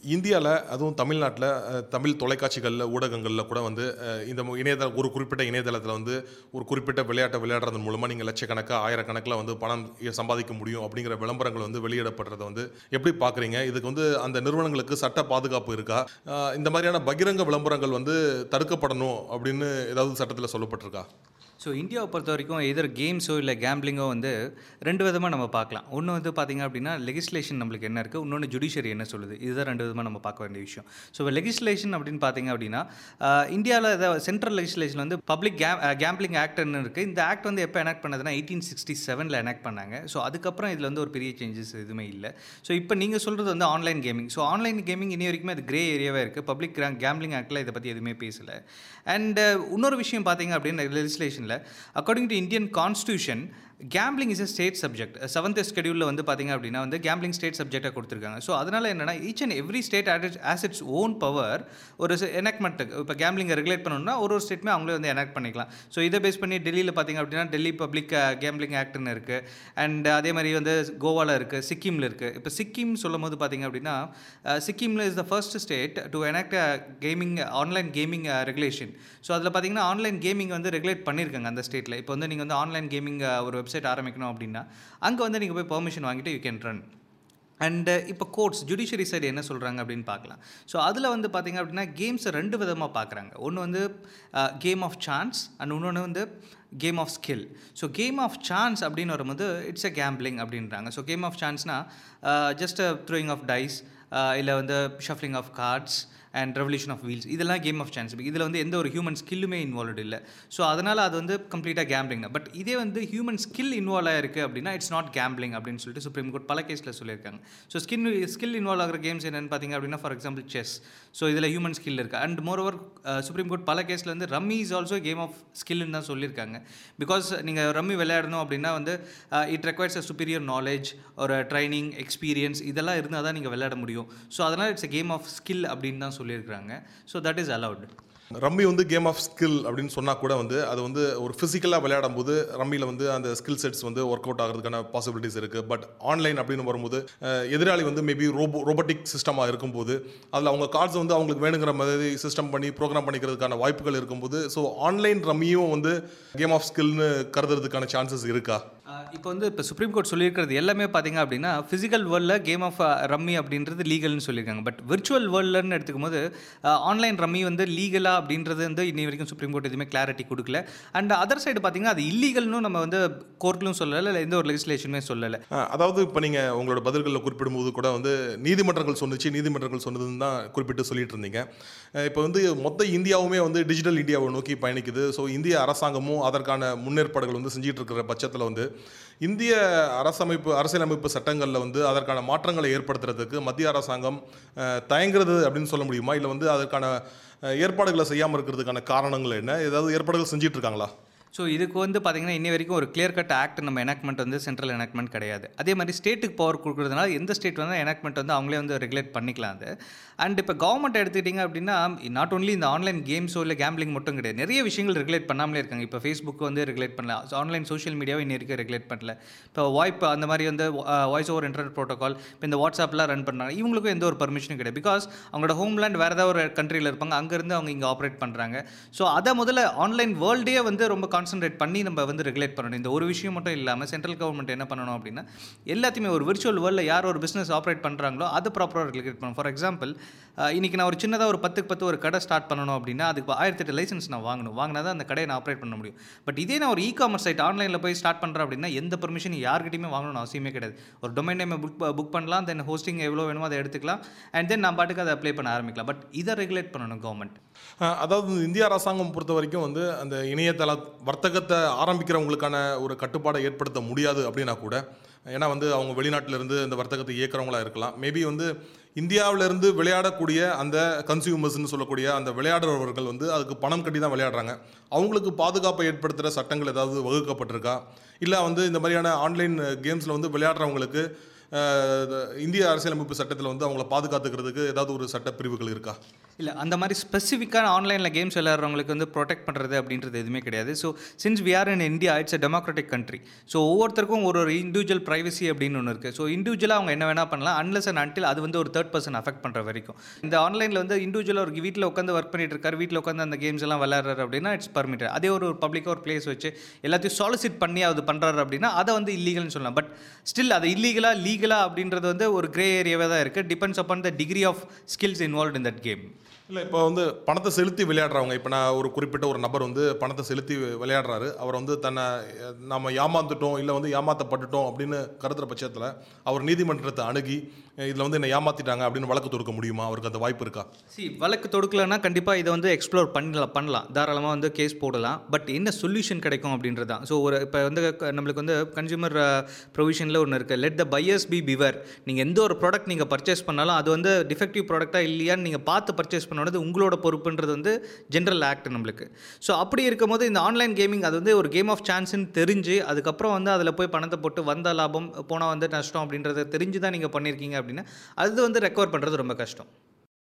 இந்தியாவில் அதுவும் தமிழ்நாட்டில் அஹ், தமிழ் தொலைக்காட்சிகளில் ஊடகங்களில் கூட வந்து அஹ், இந்த மு- இணையதள ஒரு குறிப்பிட்ட இணையதளத்தில் வந்து ஒரு குறிப்பிட்ட விளையாட்டை விளையாடுறது மூலமாக நீங்கள் லட்சக்கணக்காக ஆயிரக்கணக்கில் வந்து பணம் இ- சம்பாதிக்க முடியும் அப்படிங்கிற விளம்பரங்கள் வந்து வெளியிடப்படுறதை வந்து எப்படி பார்க்குறீங்க இதுக்கு வந்து அந்த நிறுவனங்களுக்கு சட்ட பாதுகாப்பு இருக்கா அஹ், இந்த மாதிரியான பகிரங்க விளம்பரங்கள் வந்து தடுக்கப்படணும் அப்படின்னு ஏதாவது சட்டத்தில் சொல்லப்பட்டிருக்கா ஸோ இந்தியாவை பொறுத்த வரைக்கும் எதிர் கேம்ஸோ இல்லை கேம்பிளிங்கோ வந்து ரெண்டு விதமாக நம்ம பார்க்கலாம் ஒன்று வந்து பார்த்திங்க அப்படின்னா லெகிஸ்லேஷன் நம்மளுக்கு என்ன இருக்குது இன்னொன்று ஜுடிஷியரி என்ன சொல்லுது இதுதான் ரெண்டு விதமாக நம்ம பார்க்க வேண்டிய விஷயம் ஸோ லெகிஸ்லேஷன் அப்படின்னு பார்த்தீங்க அப்படின்னா இந்தியாவில் சென்ட்ரல் லெகிஸ்லேஷன் வந்து பப்ளிக் கே கேம்பிளிங் ஆக்ட்னு இருக்குது இந்த ஆக்ட் வந்து எப்போ எனாக்ட் பண்ணதுன்னா எயிட்டீன் சிக்ஸ்டி செவனில் எனாக்ட் பண்ணாங்க ஸோ அதுக்கப்புறம் இதில் வந்து ஒரு பெரிய சேஞ்சஸ் எதுவுமே இல்லை ஸோ இப்போ நீங்கள் சொல்கிறது வந்து online gaming so online gaming இனி வரைக்குமே அது கிரே ஏரியாவாக இருக்குது பப்ளிக் கேம்பிளிங் ஆக்டில் இதை பற்றி எதுவுமே பேசலை அண்ட் இன்னொரு விஷயம் பார்த்தீங்க அப்படின்னா லெஜிஸ்லேஷனில் according to Indian constitution gambling is a state subject seventh ஸ்கெடியூலில் வந்து பார்த்தீங்க அப்படின்னா வந்து கேம்பிளிங் ஸ்டேட் சப்ஜெக்டாக கொடுத்துருக்காங்க ஸோ அதனால் என்னன்னா each and every state as its own power ஒரு எனாக்ட்மெண்ட் இப்போ கேம்பிளிங்கை ரெகுலேட் பண்ணணும்னா ஒரு ஒரு ஸ்டேட்டுமே அவங்களே வந்து எனாக்ட் பண்ணிக்கலாம் ஸோ இதை பேஸ் பண்ணி டெல்லியில் பார்த்தீங்க அப்படின்னா டெல்லி பப்ளிக் கேம்பிளிங் ஆக்ட்னு இருக்குது அண்ட் அதே மாதிரி வந்து கோவாவில் இருக்குது சிக்கிமில் இருக்குது இப்போ சிக்கிம் சொல்லும் போது பார்த்தீங்க அப்படின்னா சிக்கிமில் is the first state to enact gaming online gaming regulation so அதில் பார்த்தீங்கன்னா ஆன்லைன் கேமிங் வந்து ரெகுலேட் பண்ணியிருக்காங்க அந்த ஸ்டேட்டில் இப்போ வந்து நீங்கள் வந்து ஆன்லைன் கேமிங் ஒரு வெப்சைட் ஆரம்பிக்கணும் அப்படின்னா அங்கே வந்து நீங்கள் போய் பெர்மிஷன் வாங்கிட்டு யூ கேன் ரன் அண்டு இப்போ கோர்ட்ஸ் ஜுடிஷியரி சைடு என்ன சொல்கிறாங்க அப்படின்னு பார்க்கலாம் ஸோ அதில் வந்து பார்த்தீங்க அப்படின்னா கேம்ஸை ரெண்டு விதமாக பார்க்குறாங்க ஒன்று வந்து கேம் ஆஃப் சான்ஸ் அண்ட் இன்னொன்று வந்து game of skill so game of chance அப்படின்னு வரும்போது இட்ஸ் எ கேம்பிளிங் அப்படின்றாங்க ஸோ கேம் ஆஃப் சான்ஸ்னால் ஜஸ்ட் த்ரோயிங் ஆஃப் டைஸ் இல்லை வந்து shuffling of cards and revolution of wheels இதெல்லாம் கேம் ஆஃப் சான்ஸ் இதில் வந்து எந்த ஒரு ஹியூமன் ஸ்கில்லுமே இன்வால்வ் இல்லை ஸோ அதனால் அது வந்து கம்ப்ளீட்டாக கேம்பிளிங் தான் பட் இதே வந்து ஹியூமன் ஸ்கில் இன்வால்வ் ஆயிருக்கு அப்படின்னா இட்ஸ் நாட் கேம்பிளிங் அப்படின்னு சொல்லிட்டு சுப்ரீம் கோர்ட் பல கேஸில் சொல்லியிருக்காங்க ஸோ ஸ்கின் ஸ்கில் இன்வால்வ் ஆகிற கேம்ஸ் என்னென்னு பார்த்தீங்க அப்படின்னா ஃபார் எக்ஸாம்பிள் செஸ் ஸோ இதில் ஹியூமன் ஸ்கில் இருக்குது அண்ட் மோரோவர் சுப்ரீம் கோர்ட் பல கேஸில் வந்து rummy is also game of ஸ்கில்னு தான் சொல்லியிருக்காங்க பிகாஸ் நீங்கள் ரம்மி விளையாடணும் அப்படின்னா வந்து it requires a superior knowledge ஒரு ட்ரைனிங் எக்ஸ்பீரியன்ஸ் இதெல்லாம் இருந்தால் தான் நீங்கள் விளையாட முடியும் ஸோ அதனால் it's a game of skill அப்படின்னு தான் சொல்லியிருக்காங்க so that is allowed rummy வந்து கேம் ஆஃப் ஸ்கில் அப்படின்னு சொன்னால் கூட வந்து அது வந்து ஒரு ஃபிசிக்கலாக விளையாடும் போது ரம்மியில் வந்து அந்த ஸ்கில் செட்ஸ் வந்து ஒர்க் அவுட் ஆகிறதுக்கான பாசிபிலிட்டிஸ் இருக்குது பட் ஆன்லைன் அப்படின்னு வரும்போது அஹ், எதிராளி வந்து மேபி ரோபோ ரோபோட்டிக் சிஸ்டமாக இருக்கும்போது அதில் அவங்க கார்ட்ஸ் வந்து அவங்களுக்கு வேணுங்கிற மாதிரி சிஸ்டம் பண்ணி ப்ரோக்ராம் பண்ணிக்கிறதுக்கான வாய்ப்புகள் இருக்கும்போது ஸோ ஆன்லைன் ரம்மியும் வந்து கேம் ஆஃப் ஸ்கில்னு கருதுறதுக்கான சான்சஸ் இருக்கா இப்போ வந்து இப்போ சுப்ரீம் கோர்ட் சொல்லியிருக்கிறது எல்லாமே பார்த்தீங்க அப்படின்னா ஃபிசிக்கல் வேர்ல்டில் கேம் ஆஃப் ரம்மி அப்படின்றது லீகல்னு சொல்லியிருக்காங்க பட் விர்ச்சுவல் வேர்ல்டுன்னு எடுத்துக்கும் போது ஆன்லைன் ரம்மி வந்து லீகலா அப்படின்றது வந்து இன்னி வரைக்கும் சுப்ரீம் கோர்ட் எதுவுமே கிளாரிட்டி கொடுக்கல அண்ட் அதர் சைடு பார்த்தீங்கன்னா அது இல்லீகல்னு நம்ம வந்து கோர்ட்லும் சொல்லலை இல்லை எந்த ஒரு லெஜிஸ்லேஷனுமே சொல்லலை அஹ், அதாவது இப்போ நீங்கள் உங்களோட பதில்களில் குறிப்பிடும்போது கூட வந்து நீதிமன்றங்கள் சொன்னுச்சு நீதிமன்றங்கள் சொன்னதுன்னு தான் குறிப்பிட்டு சொல்லிட்டு இருந்தீங்க அஹ், இப்போ வந்து மொத்த இந்தியாவுமே வந்து டிஜிட்டல் இந்தியாவை நோக்கி பயணிக்குது ஸோ இந்திய அரசாங்கமும் அதற்கான முன்னேற்பாடுகள் வந்து செஞ்சிட்டு இருக்கிற பட்சத்தில் வந்து இந்திய அரசமைப்பு அரசியலமைப்பு சட்டங்களில் வந்து அதற்கான மாற்றங்களை ஏற்படுத்துறதுக்கு மத்திய அரசாங்கம் அஹ், தயங்குறது அப்படின்னு சொல்ல முடியுமா இல்லை வந்து அதற்கான அஹ், ஏற்பாடுகளை செய்யாமல் இருக்கிறதுக்கான காரணங்கள் என்ன ஏதாவது ஏற்பாடுகள் செஞ்சிட்டு இருக்காங்களா ஸோ இதுக்கு வந்து பார்த்தீங்கன்னா இன்னி வரைக்கும் ஒரு கிளியர் கட் ஆக்ட் நம்ம எனாக்மெண்ட் வந்து சென்ட்ரல் எனாக்மெண்ட் கிடையாது அதே மாதிரி ஸ்டேட்டுக்கு பவர் கொடுக்குறதுனால எந்த ஸ்டேட் வந்து எனாக்மெண்ட் வந்து அவங்களே வந்து ரெகுலேட் பண்ணிக்கலாம் அது அண்ட் இப்போ கவர்மெண்ட் எடுத்துக்கிட்டிங்க அப்படின்னா நாட் ஒன்லி இந்த ஆன்லைன் கேம்ஸோ இல்லை கேம்பிளிங் மட்டும் கிடையாது நிறைய விஷயங்கள் ரெகுலேட் பண்ணாமலே இருக்காங்க இப்போ ஃபேஸ்புக் வந்து ரெகுலேட் பண்ணல ஆன்லைன் சோஷியல் மீடியாவை இன்னி வரைக்கும் ரெகுலேட் பண்ணல இப்போ வாய்ப்பு அந்த மாதிரி வந்து வாய்ஸ் ஓவர் இன்டர்நெட் ப்ரோட்டோகால் இப்போ இந்த வாட்ஸ்அப்லாம் ரன் பண்ணுறாங்க இவங்களுக்கும் எந்த ஒரு பர்மிஷனும் கிடையாது பிகாஸ் அவங்களோட ஹோம்லேண்ட் வேறு ஏதாவது ஒரு கண்ட்ரியில் இருப்பாங்க அங்கேருந்து அவங்க இங்கே ஆப்ரேட் பண்ணுறாங்க ஸோ அதை முதல்ல ஆன்லைன் வேர்ல்டே வந்து ரொம்ப கான்சென்ட்ரேட் பண்ணி நம்ம வந்து ரெகுலேட் பண்ணணும் இந்த ஒரு விஷயம் மட்டும் இல்லாமல் சென்ட்ரல் கவர்மெண்ட் என்ன பண்ணணும் அப்படின்னா எல்லாத்தையுமே ஒரு விர்ச்சுவல் வேர்ல்டில் யார் ஒரு பிஸ்னஸ் ஆப்ரேட் பண்ணுறாங்களோ அது ப்ராப்பராக ரெகுலேட் பண்ணணும் ஃபார் எக்ஸாம்பிள் இன்றைக்கி நான் ஒரு சின்னதாக ஒரு பத்துக்கு பத்து ஒரு கடை ஸ்டார்ட் பண்ணணும் அப்படின்னா அதுக்கு ஆயிரத்தெட்டு லைசன்ஸ் நான் வாங்கணும் வாங்கினா தான் அந்த கடையை நான் ஆப்ரேட் பண்ண முடியும் பட் இதே நான் ஒரு இ காமர்ஸ் சைட் ஆன்லைனில் போய் ஸ்டார்ட் பண்ணுறேன் அப்படின்னா எந்த பர்மிஷன் யார்கிட்டயுமே வாங்கணும்னு அவசியமே கிடையாது ஒரு டொமைன் நேம் புக் புக் பண்ணலாம் தென் ஹோஸ்டிங் எவ்வளோ வேணுமோ அதை எடுத்துக்கலாம் அண்ட் தென் நான் பாட்டுக்கு அதை அப்ளை பண்ண ஆரம்பிக்கலாம் பட் இதை ரெகுலேட் பண்ணணும் கவர்மெண்ட் அஹ் அதாவது இந்திய அரசாங்கம் பொறுத்த வரைக்கும் வந்து அந்த இணையதள வர்த்தகத்தை ஆரம்பிக்கிறவங்களுக்கான ஒரு கட்டுப்பாடை ஏற்படுத்த முடியாது அப்படின்னா கூட ஏன்னா வந்து அவங்க வெளிநாட்டுல இருந்து இந்த வர்த்தகத்தை இயக்குறவங்களா இருக்கலாம் மேபி வந்து இந்தியாவுல இருந்து விளையாடக்கூடிய அந்த கன்சியூமர்ஸ்னு சொல்லக்கூடிய அந்த விளையாடுறவர்கள் வந்து அதுக்கு பணம் கட்டி தான் விளையாடுறாங்க அவங்களுக்கு பாதுகாப்பை ஏற்படுத்துகிற சட்டங்கள் ஏதாவது வகுக்கப்பட்டிருக்கா இல்லை வந்து இந்த மாதிரியான ஆன்லைன் கேம்ஸில் வந்து விளையாடுறவங்களுக்கு அஹ், இந்திய அரசியலமைப்பு சட்டத்தில் வந்து அவங்கள பாதுகாத்துக்கிறதுக்கு ஏதாவது ஒரு சட்ட பிரிவுகள் இருக்கா இல்லை அந்த மாதிரி ஸ்பெசிஃபிக்கான ஆன்லைனில் கேம்ஸ் விளையாடுறவங்களுக்கு வந்து ப்ரொடெக்ட் பண்ணுறது அப்படின்றது எதுவுமே கிடையாது so since we are in India it's a democratic country so ஒவ்வொருத்தருக்கும் ஒரு ஒரு இண்டிவிஜுவல் ப்ரைவசி அப்படின்னு ஒன்று இருக்குது ஸோ இண்டிவிஜுவலாக அவங்க என்ன வேணால் பண்ணலாம் அன்லெஸ் அண்ட் அன்டில் அது வந்து ஒரு தேர்ட் பர்சன் அஃபெக்ட் பண்ணுற வரைக்கும் இந்த ஆன்லைனில் வந்து இண்டிவிஜுவலாக ஒரு வீட்டில் உட்காந்து ஒர்க் பண்ணிட்டு இருக்காரு வீட்டில் உட்காந்து அந்த கேம்ஸ் எல்லாம் விளையாடுறாரு அப்படின்னா இட்ஸ் பர்மிட்டட் அதே ஒரு பப்ளிக்காக ஒரு பிளேஸ் வச்சு எல்லாத்தையும் சாலிசிட் பண்ணி அது பண்ணுறாரு அப்படின்னா அதை வந்து இல்லீகல்னு சொல்லலாம் பட் ஸ்டில் அது இல்லீகலாக லீகலாக அப்படின்றது வந்து ஒரு கிரே ஏரியாவே தான் இருக்குது depends upon the degree of skills involve in that game இல்லை இப்போ வந்து பணத்தை செலுத்தி விளையாடுறவங்க இப்போ நான் ஒரு குறிப்பிட்ட ஒரு நபர் வந்து பணத்தை செலுத்தி விளையாடுறாரு அவர் வந்து தன்னை அஹ், நாம ஏமாந்துட்டோம் இல்லை வந்து ஏமாத்தப்பட்டுட்டோம் அப்படின்னு கருதுற பட்சத்தில் அவர் நீதிமன்றத்தை அணுகி இதில் வந்து என்னை ஏமாத்திட்டாங்க அப்படின்னு வழக்கு தொடுக்க முடியுமா அவருக்கு அந்த வாய்ப்பு இருக்கா சி வழக்கு தொடுக்கலைன்னா கண்டிப்பாக இதை வந்து எக்ஸ்ப்ளோர் பண்ணலாம் பண்ணலாம் தாராளமாக வந்து கேஸ் போடலாம் பட் என்ன சொல்யூஷன் கிடைக்கும் அப்படின்றது தான் ஸோ ஒரு இப்போ வந்து க- நம்மளுக்கு வந்து கன்சியூமர் ப்ரொவிஷனில் ஒன்று இருக்குது let the buyers be beware நீங்கள் எந்த ஒரு ப்ராடக்ட் நீங்கள் பர்ச்சேஸ் பண்ணாலும் அது வந்து டிஃபெக்டிவ் ப்ராடக்டாக இல்லையான்னு நீங்கள் பார்த்து பர்ச்சேஸ் பண்ணோது உங்களோட பொறுப்புன்றது வந்து ஜென்ரல் ஆக்ட் நம்மளுக்கு ஸோ அப்படி இருக்கும்போது இந்த ஆன்லைன் கேமிங் அது வந்து ஒரு கேம் ஆஃப் சான்ஸ்னு தெரிஞ்சு அதுக்கப்புறம் வந்து அதில் போய் பணத்தை போட்டு வந்த லாபம் போனால் வந்து நஷ்டம் அப்படின்றத தெரிஞ்சு தான் நீங்கள் பண்ணியிருக்கீங்க அப்படின்னா அது வந்து ரெக்கவர் பண்ணுறது ரொம்ப கஷ்டம்